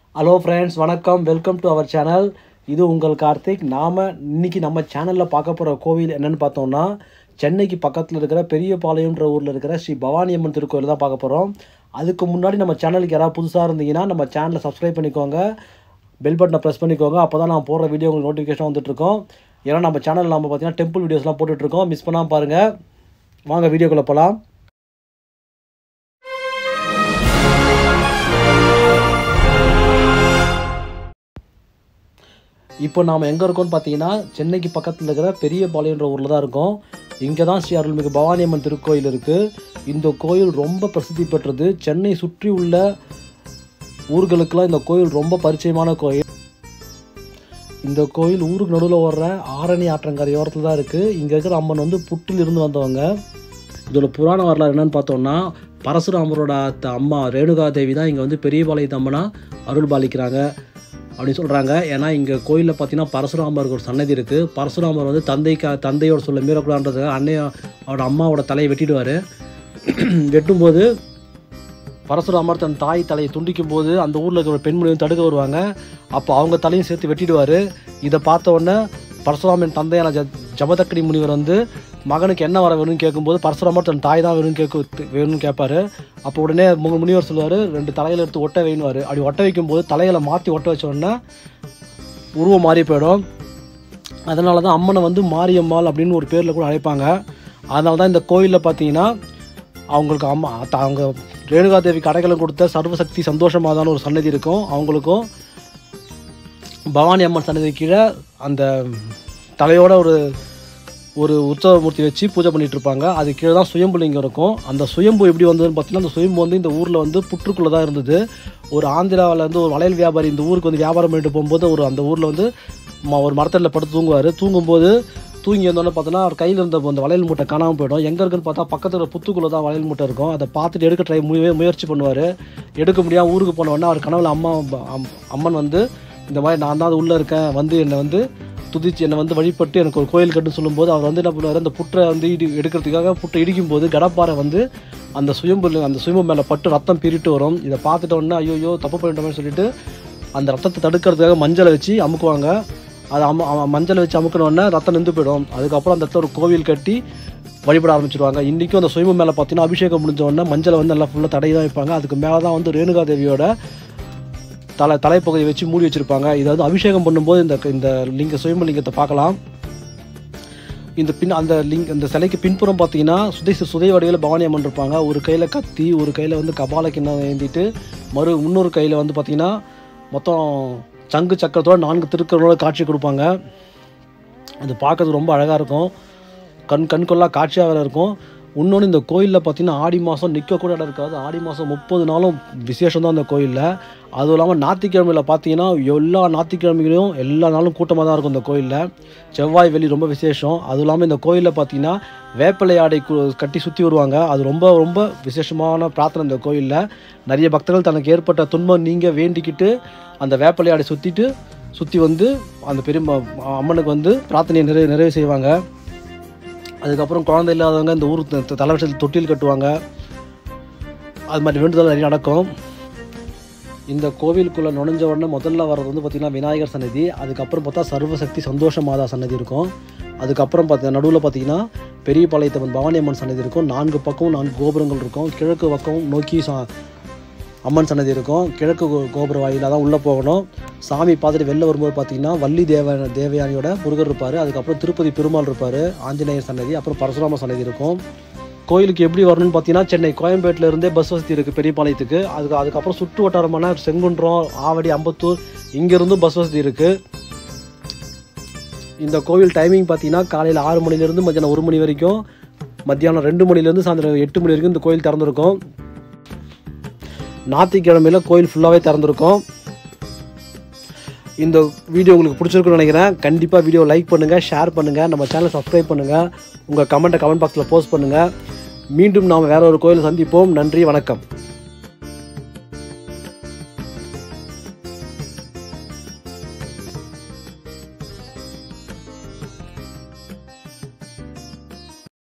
hello friends வணக்கம் welcome to our channel இது உங்கள் கார்த்திக் நாம் இன்னைக்கு நம்ம சேனலில் பார்க்க போகிற கோவில் என்னன்னு பார்த்தோம்னா சென்னைக்கு பக்கத்தில் இருக்கிற பெரியபாளையம்ன்ற ஊரில் இருக்கிற ஸ்ரீ பவானி அம்மன் திருக்கோயில் தான் பார்க்க போகிறோம் அதுக்கு முன்னாடி நம்ம சேனலுக்கு யாராவது புதுசாக இருந்தீங்கன்னா நம்ம சேனலை சப்ஸ்கிரைப் பண்ணிக்கோங்க பெல் பட்டனை ப்ரெஸ் பண்ணிக்கோங்க அப்போ தான் நான் போடுற வீடியோ உங்களுக்கு நோட்டிஃபிகேஷன் வந்துட்டுருக்கோம் ஏன்னா நம்ம சேனல் நம்ம பார்த்தீங்கன்னா டெம்பிள் வீடியோஸ்லாம் போட்டுட்ருக்கோம் மிஸ் பண்ணாமல் பாருங்கள் வாங்க வீடியோக்குள்ளே போகலாம் இப்போ நாம் எங்கே இருக்கோம்னு பார்த்தீங்கன்னா சென்னைக்கு பக்கத்தில் இருக்கிற பெரியபாளையன்ற ஊரில் தான் இருக்கோம் இங்கே தான் ஸ்ரீ அருள்மிகு பவானி அம்மன் திருக்கோயில் இருக்குது இந்த கோயில் ரொம்ப பிரசித்தி பெற்றது சென்னை சுற்றி உள்ள ஊர்களுக்கெல்லாம் இந்த கோயில் ரொம்ப பரிச்சயமான கோயில் இந்த கோயில் ஊருக்கு நடுவில் ஓடுற ஆரணி ஆற்றங்கரையோரத்தில் தான் இருக்குது இங்கே இருக்கிற அம்மன் வந்து புற்றில் இருந்து வந்தவங்க இதோட புராண வரலாறு என்னன்னு பார்த்தோம்னா பரசுராமரோட அத்தை அம்மா ரேணுகா தேவி தான் இங்கே வந்து பெரியபாளையத்து அம்மனா அருள் பாலிக்கிறாங்க அப்படின்னு சொல்கிறாங்க ஏன்னா இங்கே கோயிலில் பார்த்தீங்கன்னா பரசுராமருக்கு ஒரு சன்னதி இருக்குது பரசுராமர் வந்து தந்தைக்கு தந்தையோட சொல்ல மீறக்கூடாதுன்றதுக்காக அன்னைய அவரோட அம்மாவோட தலையை வெட்டிடுவார் வெட்டும்போது பரசுராமர் தன் தாய் தலையை துண்டிக்கும் போது அந்த ஊரில் இருக்கிற பெண்மணியும் தடுக்க வருவாங்க அப்போ அவங்க தலையும் சேர்த்து வெட்டிடுவார் இதை பார்த்த உடனே பரசுராமன் தந்தையான ஜ ஜமதக்கடி முனிவர் வந்து மகனுக்கு என்ன வர வேணும்னு கேட்கும்போது பரசுராமர் தன் தாய் தான் வேணும்னு கேட்க வேணும்னு கேட்பாரு அப்போ உடனே மு- முனிவர் சொல்லுவார் ரெண்டு தலையில எடுத்து ஒட்ட வைன்னுவார் அப்படி ஒட்ட வைக்கும்போது தலைகளை மாற்றி ஒட்ட வச்ச உடனே உருவம் மாறி போயிடும் அதனால தான் அம்மனை வந்து மாரியம்மாள் அப்படின்னு ஒரு பேரில் கூட அழைப்பாங்க அதனால தான் இந்த கோயிலில் பார்த்தீங்கன்னா அவங்களுக்கு அம்மா த- அவங்க ரேணுகா தேவி கடைகளும் கொடுத்த சர்வசக்தி சந்தோஷமாதான ஒரு சன்னதி இருக்கும் அவங்களுக்கும் பவானி அம்மன் சன்னதி கீழே அந்த தலையோட ஒரு ஒரு உற்சவமூர்த்தி வச்சு பூஜை பண்ணிட்டு இருப்பாங்க அது கீழே தான் சுயம்புலிங்கம் இருக்கும் அந்த சுயம்பு எப்படி வந்ததுன்னு பார்த்தீங்கன்னா அந்த சுயம்பு வந்து இந்த ஊரில் வந்து புற்றுக்குள்ளே தான் இருந்தது ஒரு ஆந்திராவில் இருந்து ஒரு வளையல் வியாபாரி இந்த ஊருக்கு வந்து வியாபாரம் பண்ணிட்டு போகும்போது ஒரு அந்த ஊரில் வந்து ம- ஒரு மரத்தடியில் படுத்து தூங்குவார் தூங்கும்போது தூங்கி இருந்தோடனே பார்த்தோன்னா அவர் கையில் இருந்த அந்த வளையல் மூட்டை காணாமல் போயிடும் எங்கே இருக்குன்னு பார்த்தா பக்கத்தில் புத்துக்குள்ளே தான் வளையல் மூட்டை இருக்கும் அதை பார்த்துட்டு எடுக்க ட்ரை முய முயற்சி பண்ணுவார் எடுக்க முடியாமல் ஊருக்கு போன உடனே அவர் கனவுல அம்மா அம்- அம்மன் வந்து இந்த மாதிரி நான் தான் அது உள்ளே இருக்கேன் வந்து என்னை வந்து துதிச்சு என்னை வந்து வழிபட்டு எனக்கு ஒரு கோயில் கட்டுன்னு சொல்லும்போது அவர் வந்து என்ன பண்ணுவார் அந்த புற்றை வந்து இடி எடுக்கிறதுக்காக புற்றை இடிக்கும் போது கடப்பாறை வந்து அந்த சுயம்பு அந்த சுயம்பு மேலே பட்டு ரத்தம் பிரிட்டு வரும் இதை பார்த்துட்ட உடனே ஐயோ தப்பு பண்ணிட்டோம்னு சொல்லிட்டு அந்த ரத்தத்தை தடுக்கிறதுக்காக மஞ்சளை வச்சு அமுக்குவாங்க அதை அம அம- மஞ்சளை வச்சு அமுக்கின உடனே ரத்தம் நின்று போயிடும் அதுக்கப்புறம் அந்த இடத்துல ஒரு கோவில் கட்டி வழிபட ஆரம்பிச்சிருவாங்க இன்றைக்கும் அந்த சுயம்பு மேலே பார்த்தீங்கன்னா அபிஷேகம் முடிஞ்ச உடனே மஞ்சளை வந்து நல்லா ஃபுல்லாக தடை தான் வைப்பாங்க அதுக்கு மேலே தான் வந்து ரேணுகா தேவியோட தலை தலைப்பகுதியை வச்சு மூடி வச்சிருப்பாங்க இதை வந்து அபிஷேகம் பண்ணும்போது இந்த இந்த லிங்க சுயம்பு லிங்கத்தை பார்க்கலாம் இந்த பின் அந்த லிங் இந்த சிலைக்கு பின்புறம் பார்த்தீங்கன்னா சுதை சுதை வடிவில் பவானி அம்மன் இருப்பாங்க ஒரு கையில் கத்தி ஒரு கையில் வந்து கபால கிண்ணம் ஏந்திட்டு மறு இன்னொரு கையில் வந்து பார்த்தீங்கன்னா மொத்தம் சங்கு சக்கரத்தோட நான்கு திருக்கர்களோட காட்சி கொடுப்பாங்க அது பார்க்கறது ரொம்ப அழகாக இருக்கும் கண் கண்கொள்ளா காட்சியாக வேறு இருக்கும் இன்னொன்று இந்த கோயிலில் பார்த்தீங்கன்னா ஆடி மாதம் நிற்க கூட இடம் இருக்காது ஆடி மாதம் முப்பது நாளும் விசேஷம் தான் அந்த கோயிலில் அதுவும் இல்லாமல் ஞாயிற்றுக்கிழமையில் பார்த்தீங்கன்னா எல்லா ஞாயிற்றுக்கிழமைகளையும் எல்லா நாளும் கூட்டமாக தான் இருக்கும் இந்த கோயிலில் செவ்வாய் வெள்ளி ரொம்ப விசேஷம் அதுவும் இல்லாமல் இந்த கோயிலில் பார்த்தீங்கன்னா வேப்பிலை ஆடை கு- கட்டி சுற்றி வருவாங்க அது ரொம்ப ரொம்ப விசேஷமான பிரார்த்தனை இந்த கோயிலில் நிறைய பக்தர்கள் தனக்கு ஏற்பட்ட துன்பம் நீங்கள் வேண்டிக்கிட்டு அந்த வேப்பிலை ஆடை சுற்றிட்டு சுற்றி வந்து அந்த பெரிய ம- அம்மனுக்கு வந்து பிரார்த்தனையை நிறைவு நிறைவு செய்வாங்க அதுக்கப்புறம் குழந்தை இல்லாதவங்க இந்த ஊர் த- தலைவரிசையில் தொட்டில் கட்டுவாங்க அது மாதிரி வேண்டுதல் நிறைய நடக்கும் இந்த கோவிலுக்குள்ளே நுழைஞ்ச உடனே முதல்ல வர்றது வந்து பார்த்திங்கன்னா விநாயகர் சன்னதி அதுக்கப்புறம் பார்த்தா சர்வசக்தி சந்தோஷ மாதா சன்னதி இருக்கும் அதுக்கப்புறம் பார்த்தி நடுவில் பார்த்தீங்கன்னா பெரிய பாளையத்தம்மன் பவானி அம்மன் சன்னதி இருக்கும் நான்கு பக்கமும் நான்கு கோபுரங்கள் இருக்கும் கிழக்கு பக்கம் நோக்கி சா அம்மன் சன்னதி இருக்கும் கிழக்கு கோ- கோபுர வாயிலாக தான் உள்ளே போகணும் சாமி பார்த்துட்டு வெளில வரும்போது பார்த்தீங்கன்னா வள்ளி தேவ தேவயானியோட முருகர் இருப்பார் அதுக்கப்புறம் திருப்பதி பெருமாள் இருப்பார் ஆஞ்சநேயர் சன்னதி அப்புறம் பரசுராம சன்னதி இருக்கும் கோயிலுக்கு எப்படி வரணும்னு பார்த்தீங்கன்னா சென்னை கோயம்பேட்டில் இருந்தே பஸ் வசதி இருக்குது பெரியபாளையத்துக்கு அதுக்கு அதுக்கப்புறம் சுற்று வட்டாரமான செங்குன்றம் ஆவடி அம்பத்தூர் இங்கேருந்தும் பஸ் வசதி இருக்குது இந்த கோவில் டைமிங் பார்த்தீங்கன்னா காலையில் ஆறு மணிலேருந்து மத்தியானம் ஒரு மணி வரைக்கும் மத்தியானம் ரெண்டு மணிலேருந்து சாயந்தரம் எட்டு மணி வரைக்கும் இந்த கோயில் திறந்திருக்கும் ஞாயிற்றுக்கிழமையில கோயில் ஃபுல்லாகவே திறந்திருக்கும் இந்த வீடியோ உங்களுக்கு பிடிச்சிருக்குன்னு நினைக்கிறேன் கண்டிப்பாக வீடியோ லைக் பண்ணுங்கள் ஷேர் பண்ணுங்கள் நம்ம சேனலை சப்ஸ்கிரைப் பண்ணுங்கள் உங்கள் கமெண்ட்டை கமெண்ட் பாக்ஸில் போஸ்ட் பண்ணுங்கள் மீண்டும் நாம் வேற ஒரு கோயில் சந்திப்போம் நன்றி வணக்கம்